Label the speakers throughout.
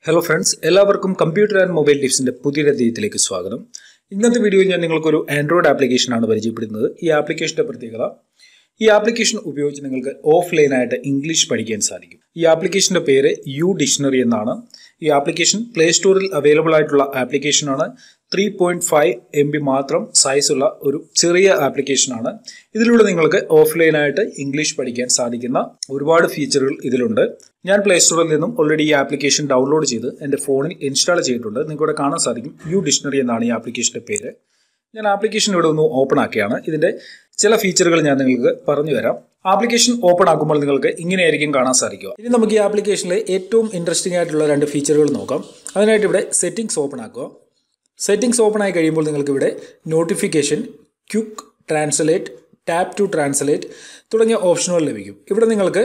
Speaker 1: hello friends എല്ലാവർക്കും computer and mobile ടിപ്സിന്റെ പുതിയൊരു അധ്യായത്തിലേക്ക് സ്വാഗതം ഇന്നത്തെ വീഡിയോയിൽ ഞാൻ നിങ്ങൾക്കൊരു ആൻഡ്രോയിഡ് ആപ്ലിക്കേഷനാണ് പരിചയപ്പെടുന്നത് ഈ ആപ്ലിക്കേഷന്റെ പ്രത്യേകത ഈ ആപ്ലിക്കേഷൻ ഉപയോഗിച്ച് നിങ്ങൾക്ക് ഓഫ്ലൈനായിട്ട് ഇംഗ്ലീഷ് പഠിക്കാൻ സാധിക്കും ഈ ആപ്ലിക്കേഷന്റെ പേര് യു ഡിക്ഷണറി എന്നാണ് ഈ ആപ്ലിക്കേഷൻ പ്ലേ സ്റ്റോറിൽ അവൈലബിൾ ആയിട്ടുള്ള ആപ്ലിക്കേഷനാണ് three point five M B മാത്രം സൈസുള്ള ഒരു ചെറിയ ആപ്ലിക്കേഷനാണ് ഇതിലൂടെ നിങ്ങൾക്ക് ഓഫ്ലൈനായിട്ട് ഇംഗ്ലീഷ് പഠിക്കാൻ സാധിക്കുന്ന ഒരുപാട് ഫീച്ചറുകൾ ഇതിലുണ്ട് ഞാൻ പ്ലേ സ്റ്റോറിൽ നിന്നും ഓൾറെഡി ഈ ആപ്ലിക്കേഷൻ ഡൗൺലോഡ് ചെയ്ത് എൻ്റെ ഫോണിൽ ഇൻസ്റ്റാൾ ചെയ്തിട്ടുണ്ട് നിങ്ങൾക്ക് ഇവിടെ കാണാൻ സാധിക്കും യു ഡിക്ഷണറി എന്നാണ് ഈ ആപ്ലിക്കേഷൻ്റെ പേര് ഞാൻ ആപ്ലിക്കേഷൻ ഇവിടെ ഒന്ന് ഓപ്പൺ ആക്കിയാണ് ഇതിൻ്റെ ചില ഫീച്ചറുകൾ ഞാൻ നിങ്ങൾക്ക് പറഞ്ഞു തരാം ആപ്ലിക്കേഷൻ ഓപ്പൺ ആക്കുമ്പോൾ നിങ്ങൾക്ക് ഇങ്ങനെയായിരിക്കും കാണാൻ സാധിക്കുക ഇനി നമുക്ക് ഈ ആപ്ലിക്കേഷനിലെ ഏറ്റവും ഇൻട്രസ്റ്റിംഗ് ആയിട്ടുള്ള രണ്ട് ഫീച്ചറുകൾ നോക്കാം അതിനായിട്ട് ഇവിടെ സെറ്റിംഗ്സ് ഓപ്പൺ ആക്കുക സെറ്റിംഗ്സ് ഓപ്പൺ ആയി കഴിയുമ്പോൾ നിങ്ങൾക്ക് ഇവിടെ notification quick translate tap to translate തുടങ്ങിയ ഓപ്ഷനുകൾ ലഭിക്കും ഇവിടെ നിങ്ങൾക്ക്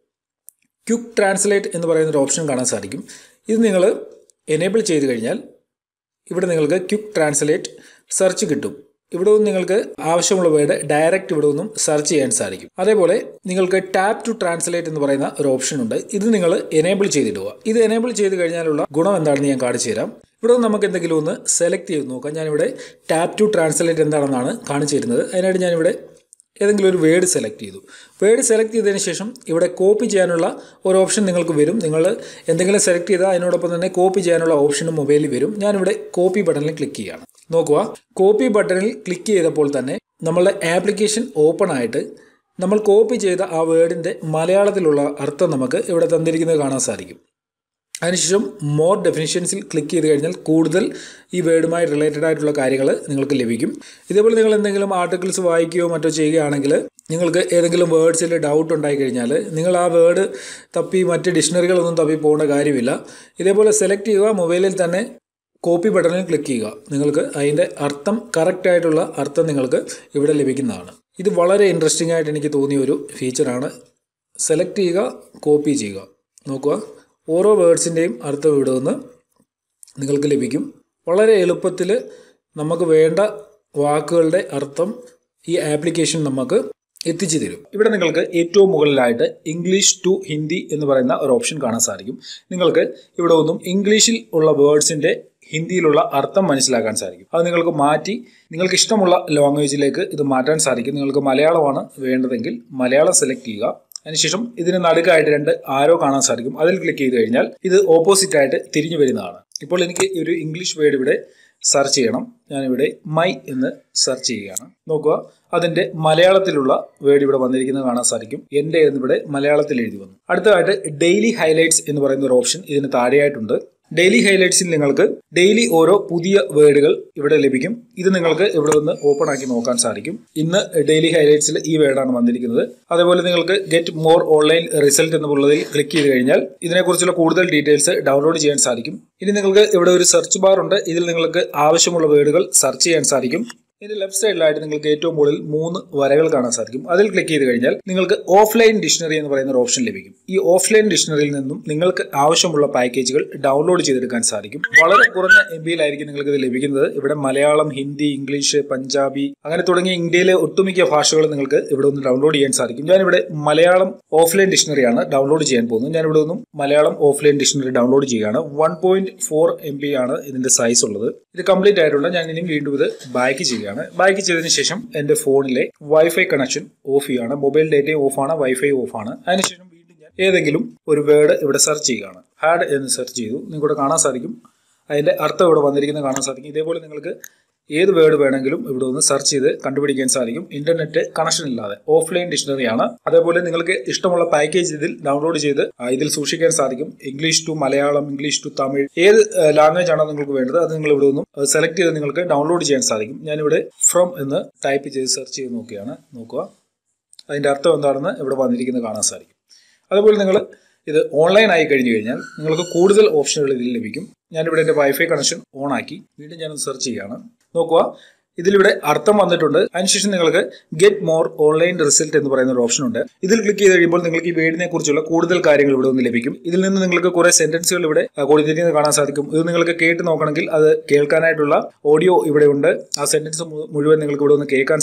Speaker 1: ക്യുക്ക് ട്രാൻസ്ലേറ്റ് എന്ന് പറയുന്ന ഒരു ഓപ്ഷൻ കാണാൻ സാധിക്കും ഇത് നിങ്ങൾ എനേബിൾ ചെയ്ത് കഴിഞ്ഞാൽ ഇവിടെ നിങ്ങൾക്ക് ക്യുക്ക് ട്രാൻസ്ലേറ്റ് സെർച്ച് കിട്ടും ഇവിടെ നിന്നും നിങ്ങൾക്ക് ആവശ്യമുള്ള വേർഡ് ഡയറക്റ്റ് ഇവിടെ നിന്നും സെർച്ച് ചെയ്യാൻ സാധിക്കും അതേപോലെ നിങ്ങൾക്ക് ടാപ്പ് ടു ട്രാൻസ്ലേറ്റ് എന്ന് പറയുന്ന ഒരു ഓപ്ഷൻ ഉണ്ട് ഇത് നിങ്ങൾ എനേബിൾ ചെയ്തിടുക ഇത് എനേബിൾ ചെയ്ത് കഴിഞ്ഞാലുള്ള ഗുണം എന്താണെന്ന് ഞാൻ കാണിച്ചു തരാം ഇവിടെ നിന്ന് നമുക്ക് എന്തെങ്കിലും ഒന്ന് സെലക്ട് ചെയ്ത് നോക്കാം ഞാനിവിടെ ടാപ്പ് ടു ട്രാൻസ്ലേറ്റ് എന്താണെന്നാണ് കാണിച്ചു തരുന്നത് അതിനായിട്ട് ഞാനിവിടെ ഏതെങ്കിലും ഒരു വേർഡ് സെലക്ട് ചെയ്തു വേർഡ് സെലക്ട് ചെയ്തതിന് ശേഷം ഇവിടെ കോപ്പി ചെയ്യാനുള്ള ഒരു ഓപ്ഷൻ നിങ്ങൾക്ക് വരും നിങ്ങൾ എന്തെങ്കിലും സെലക്ട് ചെയ്താൽ അതിനോടൊപ്പം തന്നെ കോപ്പി ചെയ്യാനുള്ള ഓപ്ഷനും മൊബൈലിൽ വരും ഞാനിവിടെ കോപ്പി ബട്ടണിൽ ക്ലിക്ക് ചെയ്യാണ് നോക്കുക കോപ്പി ബട്ടണിൽ ക്ലിക്ക് ചെയ്തപ്പോൾ തന്നെ നമ്മളുടെ ആപ്ലിക്കേഷൻ ഓപ്പൺ ആയിട്ട് നമ്മൾ കോപ്പി ചെയ്ത ആ വേർഡിൻ്റെ മലയാളത്തിലുള്ള അർത്ഥം നമുക്ക് ഇവിടെ തന്നിരിക്കുന്നത് കാണാൻ സാധിക്കും അതിനുശേഷം മോർ ഡെഫിനിഷൻസിൽ ക്ലിക്ക് ചെയ്ത് കഴിഞ്ഞാൽ കൂടുതൽ ഈ വേർഡുമായി റിലേറ്റഡ് ആയിട്ടുള്ള കാര്യങ്ങൾ നിങ്ങൾക്ക് ലഭിക്കും ഇതേപോലെ നിങ്ങൾ എന്തെങ്കിലും ആർട്ടിക്കിൾസ് വായിക്കുകയോ മറ്റോ ചെയ്യുകയാണെങ്കിൽ നിങ്ങൾക്ക് ഏതെങ്കിലും വേർഡ്സിൽ ഡൗട്ട് ഉണ്ടായി കഴിഞ്ഞാൽ നിങ്ങൾ ആ വേർഡ് തപ്പി മറ്റ് ഡിക്ഷണറികളൊന്നും തപ്പി പോകേണ്ട കാര്യമില്ല ഇതേപോലെ സെലക്ട് ചെയ്യുക മൊബൈലിൽ തന്നെ കോപ്പി ബട്ടണിൽ ക്ലിക്ക് ചെയ്യുക നിങ്ങൾക്ക് അതിൻ്റെ അർത്ഥം കറക്റ്റ് ആയിട്ടുള്ള അർത്ഥം നിങ്ങൾക്ക് ഇവിടെ ലഭിക്കുന്നതാണ് ഇത് വളരെ ഇൻട്രസ്റ്റിംഗ് ആയിട്ട് എനിക്ക് തോന്നിയ ഒരു ഫീച്ചറാണ് സെലക്ട് ചെയ്യുക കോപ്പി ചെയ്യുക നോക്കുക ഓരോ വേർഡ്സിൻ്റെയും അർത്ഥം ഇവിടെ നിന്ന് നിങ്ങൾക്ക് ലഭിക്കും വളരെ എളുപ്പത്തിൽ നമുക്ക് വേണ്ട വാക്കുകളുടെ അർത്ഥം ഈ ആപ്ലിക്കേഷൻ നമുക്ക് എത്തിച്ചു തരും ഇവിടെ നിങ്ങൾക്ക് ഏറ്റവും മുകളിലായിട്ട് ഇംഗ്ലീഷ് ടു ഹിന്ദി എന്ന് പറയുന്ന ഒരു ഓപ്ഷൻ കാണാൻ സാധിക്കും നിങ്ങൾക്ക് ഇവിടെ ഒന്നും ഇംഗ്ലീഷിൽ ഉള്ള വേർഡ്സിൻ്റെ ഹിന്ദിയിലുള്ള അർത്ഥം മനസ്സിലാക്കാൻ സാധിക്കും അത് നിങ്ങൾക്ക് മാറ്റി നിങ്ങൾക്ക് ഇഷ്ടമുള്ള ലാംഗ്വേജിലേക്ക് ഇത് മാറ്റാൻ സാധിക്കും നിങ്ങൾക്ക് മലയാളമാണ് വേണ്ടതെങ്കിൽ മലയാളം സെലക്ട് ചെയ്യുക അതിനുശേഷം ഇതിന് നടുക്കായിട്ട് രണ്ട് ആരോ കാണാൻ സാധിക്കും അതിൽ ക്ലിക്ക് ചെയ്ത് കഴിഞ്ഞാൽ ഇത് ഓപ്പോസിറ്റ് ആയിട്ട് തിരിഞ്ഞു വരുന്നതാണ് ഇപ്പോൾ എനിക്ക് ഒരു ഇംഗ്ലീഷ് വേർഡ് ഇവിടെ സെർച്ച് ചെയ്യണം ഞാനിവിടെ മൈ എന്ന് സെർച്ച് ചെയ്യുകയാണ് നോക്കുക അതിന്റെ മലയാളത്തിലുള്ള വേർഡ് ഇവിടെ വന്നിരിക്കുന്നത് കാണാൻ സാധിക്കും എൻ്റെ എന്നിവിടെ മലയാളത്തിൽ എഴുതി വന്നു അടുത്തതായിട്ട് ഡെയിലി ഹൈലൈറ്റ്സ് എന്ന് പറയുന്ന ഒരു ഓപ്ഷൻ ഇതിന് താഴെയായിട്ടുണ്ട് ഡെയിലി ഹൈലൈറ്റ്സിൽ നിങ്ങൾക്ക് ഡെയിലി ഓരോ പുതിയ വേർഡുകൾ ഇവിടെ ലഭിക്കും ഇത് നിങ്ങൾക്ക് ഇവിടെ നിന്ന് ഓപ്പൺ ആക്കി നോക്കാൻ സാധിക്കും ഇന്ന് ഡെയിലി ഹൈലൈറ്റ്സിൽ ഈ വേർഡാണ് വന്നിരിക്കുന്നത് അതേപോലെ നിങ്ങൾക്ക് ഗെറ്റ് മോർ ഓൺലൈൻ റിസൾട്ട് എന്നുള്ളതിൽ ക്ലിക്ക് ചെയ്ത് കഴിഞ്ഞാൽ ഇതിനെക്കുറിച്ചുള്ള കൂടുതൽ ഡീറ്റെയിൽസ് ഡൗൺലോഡ് ചെയ്യാൻ സാധിക്കും ഇനി നിങ്ങൾക്ക് ഇവിടെ ഒരു സെർച്ച് ബാർ ഉണ്ട് ഇതിൽ നിങ്ങൾക്ക് ആവശ്യമുള്ള വേർഡുകൾ സെർച്ച് ചെയ്യാൻ സാധിക്കും ഇതിന്റെ ലെഫ്റ്റ് സൈഡിലായിട്ട് നിങ്ങൾക്ക് ഏറ്റവും മുകളിൽ മൂന്ന് വരകൾ കാണാൻ സാധിക്കും അതിൽ ക്ലിക്ക് ചെയ്ത് കഴിഞ്ഞാൽ നിങ്ങൾക്ക് ഓഫ്ലൈൻ ഡിക്ഷണറി എന്ന് പറയുന്ന ഒരു ഓപ്ഷൻ ലഭിക്കും ഈ ഓഫ്ലൈൻ ഡിക്ഷണറിയിൽ നിന്നും നിങ്ങൾക്ക് ആവശ്യമുള്ള പാക്കേജുകൾ ഡൗൺലോഡ് ചെയ്തെടുക്കാൻ സാധിക്കും വളരെ കുറഞ്ഞ എം ബിയിലായിരിക്കും നിങ്ങൾക്ക് ഇത് ലഭിക്കുന്നത് ഇവിടെ മലയാളം ഹിന്ദി ഇംഗ്ലീഷ് പഞ്ചാബി അങ്ങനെ തുടങ്ങിയ ഇന്ത്യയിലെ ഒട്ടുമിക്ക ഭാഷകൾ നിങ്ങൾക്ക് ഇവിടെ ഒന്ന് ഡൗൺലോഡ് ചെയ്യാൻ സാധിക്കും ഞാനിവിടെ മലയാളം ഓഫ്ലൈൻ ഡിക്ഷണറിയാണ് ഡൗൺലോഡ് ചെയ്യാൻ പോകുന്നത് ഞാൻ ഇവിടെ നിന്നും മലയാളം ഓഫ്ലൈൻ ഡിക്ഷണറി ഡൗൺലോഡ് ചെയ്യുകയാണ് one point four M B ആണ് ഇതിന്റെ സൈസ് ഉള്ളത് ഇത് കംപ്ലീറ്റ് ആയിട്ടുള്ള ഞാൻ ഇനി വീണ്ടും ഇത് ബാക്ക് ചെയ്യുകയാണ് ബാക്ക് ചെയ്തതിന് ശേഷം എന്റെ ഫോണിലെ വൈഫൈ കണക്ഷൻ ഓഫ് ചെയ്യുകയാണ് മൊബൈൽ ഡേറ്റയും ഓഫാണ് വൈഫൈ ഓഫാണ് അതിനുശേഷം വീണ്ടും ഞാൻ ഏതെങ്കിലും ഒരു വേർഡ് ഇവിടെ സെർച്ച് ചെയ്യുകയാണ് ഹാഡ് എന്ന് സെർച്ച് ചെയ്തു നിങ്ങൾക്ക് കാണാൻ സാധിക്കും അതിന്റെ അർത്ഥം ഇവിടെ വന്നിരിക്കുന്നത് കാണാൻ സാധിക്കും ഇതേപോലെ നിങ്ങൾക്ക് ഏത് വേർഡ് വേണമെങ്കിലും ഇവിടെ ഒന്ന് സെർച്ച് ചെയ്ത് കണ്ടുപിടിക്കാൻ സാധിക്കും ഇന്റർനെറ്റ് കണക്ഷൻ ഇല്ലാതെ ഓഫ്ലൈൻ ഡിക്ഷണറിയാണ് അതേപോലെ നിങ്ങൾക്ക് ഇഷ്ടമുള്ള പാക്കേജ് ഇതിൽ ഡൗൺലോഡ് ചെയ്ത് ഇതിൽ സൂക്ഷിക്കാൻ സാധിക്കും English to Malayalam English to Tamil ഏത് ലാംഗ്വേജ് ആണോ നിങ്ങൾക്ക് വേണ്ടത് അത് നിങ്ങൾ ഇവിടെ നിന്നും സെലക്ട് ചെയ്ത് നിങ്ങൾക്ക് ഡൗൺലോഡ് ചെയ്യാൻ സാധിക്കും ഞാനിവിടെ ഫ്രം എന്ന് ടൈപ്പ് ചെയ്ത് സെർച്ച് ചെയ്ത് നോക്കുകയാണ് നോക്കുക അതിന്റെ അർത്ഥം എന്താണെന്ന് ഇവിടെ വന്നിരിക്കുന്നത് കാണാൻ സാധിക്കും അതുപോലെ നിങ്ങൾ ഇത് ഓൺലൈൻ ആയി കഴിഞ്ഞു കഴിഞ്ഞാൽ നിങ്ങൾക്ക് കൂടുതൽ ഓപ്ഷനുകൾ ഇതിൽ ലഭിക്കും ഞാനിവിടെ എൻ്റെ വൈഫൈ കണക്ഷൻ ഓൺ ആക്കി വീണ്ടും ഞാനൊന്ന് സെർച്ച് ചെയ്യുകയാണ് നോക്കുക ഇതിലിവിടെ അർത്ഥം വന്നിട്ടുണ്ട് അതിനുശേഷം നിങ്ങൾക്ക് ഗെറ്റ് മോർ ഓൺലൈൻ റിസൾട്ട് എന്ന് പറയുന്ന ഒരു ഓപ്ഷൻ ഉണ്ട് ഇതിൽ ക്ലിക്ക് ചെയ്ത് കഴിയുമ്പോൾ നിങ്ങൾക്ക് ഈ വേർഡിനെ കുറിച്ചുള്ള കൂടുതൽ കാര്യങ്ങൾ ഇവിടെ നിന്ന് ലഭിക്കും ഇതിൽ നിന്ന് നിങ്ങൾക്ക് കുറെ സെന്റൻസുകൾ ഇവിടെ കൊടുത്തിരിക്കുന്നത് കാണാൻ സാധിക്കും ഇത് നിങ്ങൾക്ക് കേട്ട് നോക്കണമെങ്കിൽ അത് കേൾക്കാനായിട്ടുള്ള ഓഡിയോ ഇവിടെ ഉണ്ട് ആ സെന്റൻസ് മുഴുവൻ നിങ്ങൾക്ക് ഇവിടെ ഒന്ന് കേൾക്കാൻ സാധിക്കും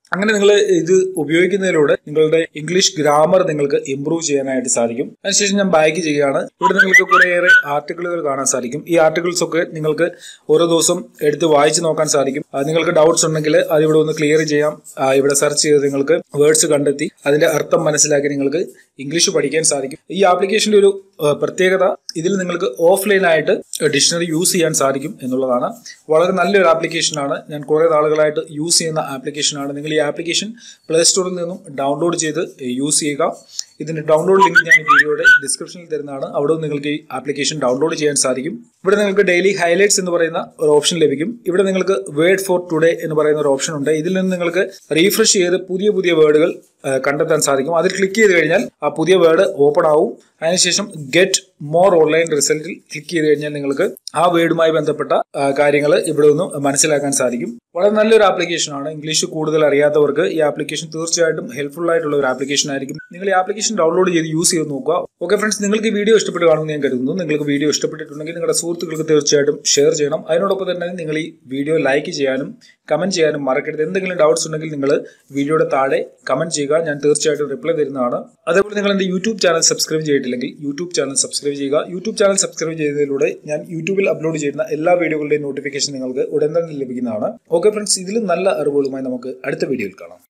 Speaker 1: അങ്ങനെ നിങ്ങൾ ഇത് ഉപയോഗിക്കുന്നതിലൂടെ നിങ്ങളുടെ ഇംഗ്ലീഷ് ഗ്രാമർ നിങ്ങൾക്ക് ഇംപ്രൂവ് ചെയ്യാനായിട്ട് സാധിക്കും അതിനുശേഷം ഞാൻ ബാക്ക് ചെയ്യുകയാണ് ഇവിടെ നിങ്ങൾക്ക് കുറേയേറെ ആർട്ടിക്കിളുകൾ കാണാൻ സാധിക്കും ഈ ആർട്ടിക്കിൾസ് ഒക്കെ നിങ്ങൾക്ക് ഓരോ ദിവസം എടുത്ത് വായിച്ച് നോക്കാൻ സാധിക്കും ആ, നിങ്ങൾക്ക് ഡൗട്ട്സ് ഉണ്ടെങ്കിൽ അത് ഇവിടെ ഒന്ന് ക്ലിയർ ചെയ്യാം ആ, ഇവിടെ സെർച്ച് ചെയ്ത് നിങ്ങൾക്ക് വേർഡ്സ് കണ്ടെത്തി അതിന്റെ അർത്ഥം മനസ്സിലാക്കി നിങ്ങൾക്ക് ഇംഗ്ലീഷ് പഠിക്കാൻ സാധിക്കും ഈ ആപ്ലിക്കേഷന്റെ ഒരു ആ, പ്രത്യേകത ഇതിൽ നിങ്ങൾക്ക് ഓഫ്ലൈൻ ആയിട്ട് ഡിക്ഷണറി യൂസ് ചെയ്യാൻ സാധിക്കും എന്നുള്ളതാണ് വളരെ നല്ലൊരു ആപ്ലിക്കേഷനാണ് ഞാൻ കുറേ നാളുകളായിട്ട് യൂസ് ചെയ്യുന്ന ആപ്ലിക്കേഷനാണ് നിങ്ങൾ ഈ ആപ്ലിക്കേഷൻ പ്ലേ സ്റ്റോറിൽ നിന്നും ഡൗൺലോഡ് ചെയ്ത് യൂസ് ചെയ്യുക ഇതിന്റെ ഡൗൺലോഡ് ലിങ്ക് ഞാൻ ഈ വീഡിയോയുടെ ഡിസ്ക്രിപ്ഷനിൽ തരുന്നതാണ് അവിടെ നിന്ന് നിങ്ങൾക്ക് ഈ ആപ്ലിക്കേഷൻ ഡൗൺലോഡ് ചെയ്യാൻ സാധിക്കും ഇവിടെ നിങ്ങൾക്ക് ഡെയിലി ഹൈലൈറ്റ്സ് എന്ന് പറയുന്ന ഒരു ഓപ്ഷൻ ലഭിക്കും ഇവിടെ നിങ്ങൾക്ക് വേർഡ് ഫോർ ടുഡേ എന്ന് പറയുന്ന ഒരു ഓപ്ഷൻ ഉണ്ട് ഇതിൽ നിന്ന് നിങ്ങൾക്ക് റീഫ്രഷ് ചെയ്ത് പുതിയ പുതിയ വേർഡുകൾ കണ്ടെത്താൻ സാധിക്കും അതിൽ ക്ലിക്ക് ചെയ്ത് കഴിഞ്ഞാൽ ആ പുതിയ വേർഡ് ഓപ്പൺ ആവും അതിനുശേഷം ഗെറ്റ് മോർ ഓൺലൈൻ റിസൾട്ടിൽ ക്ലിക്ക് ചെയ്ത് കഴിഞ്ഞാൽ നിങ്ങൾക്ക് ആ വേർഡുമായി ബന്ധപ്പെട്ട കാര്യങ്ങൾ ഇവിടെ നിന്ന് മനസ്സിലാക്കാൻ സാധിക്കും വളരെ നല്ലൊരു ആപ്ലിക്കേഷൻ ആണ് ഇംഗ്ലീഷ് കൂടുതൽ അറിയാത്തവർക്ക് ഈ ആപ്ലിക്കേഷൻ തീർച്ചയായിട്ടും ഹെൽപ്ഫുൾ ആയിട്ടുള്ള ഒരു ആപ്ലിക്കേഷൻ ആയിരിക്കും നിങ്ങൾ ഈ ആപ്ലിക്കേഷൻ ഡൗൺലോഡ് ചെയ്ത് യൂസ് ചെയ്ത് നോക്കുക ഓക്കെ ഫ്രണ്ട്സ് നിങ്ങൾക്ക് ഈ വീഡിയോ ഇഷ്ടപ്പെട്ട് കാണുമെന്ന് ഞാൻ കരുതുന്നു നിങ്ങൾക്ക് വീഡിയോ ഇഷ്ടപ്പെട്ടിട്ടുണ്ടെങ്കിൽ നിങ്ങളുടെ സുഹൃത്തുക്കൾക്ക് തീർച്ചയായിട്ടും ഷെയർ ചെയ്യണം അതിനോടൊപ്പം തന്നെ നിങ്ങൾ ഈ വീഡിയോ ലൈക്ക് ചെയ്യാനും കമന്റ് ചെയ്യാനും മറക്കരുത് എന്തെങ്കിലും ഡൗട്ട്സ് ഉണ്ടെങ്കിൽ നിങ്ങൾ വീഡിയോയുടെ താഴെ കമന്റ് ചെയ്യുക ഞാൻ തീർച്ചയായിട്ടും റിപ്ലൈ തരുന്നതാണ് അതേപോലെ നിങ്ങൾ എൻ്റെ യൂട്യൂബ് ചാനൽ സബ്സ്ക്രൈബ് ചെയ്തിട്ടില്ലെങ്കിൽ യൂട്യൂബ് ചാനൽ സബ്സ്ക്രൈബ് ചെയ്യുക യൂട്യൂബ് ചാനൽ സബ്സ്ക്രൈബ് ചെയ്യുന്നതിലൂടെ ഞാൻ യൂട്യൂബിൽ അപ്ലോഡ് ചെയ്യുന്ന എല്ലാ വീഡിയോകളുടെയും നോട്ടിഫിക്കേഷൻ നിങ്ങൾക്ക് ഉടൻ തന്നെ ലഭിക്കുന്നതാണ് ഓക്കെ ഫ്രണ്ട്സ് ഇതിലും നല്ല അറിവുകളുമായി നമുക്ക് അടുത്ത വീഡിയോയിൽ കാണാം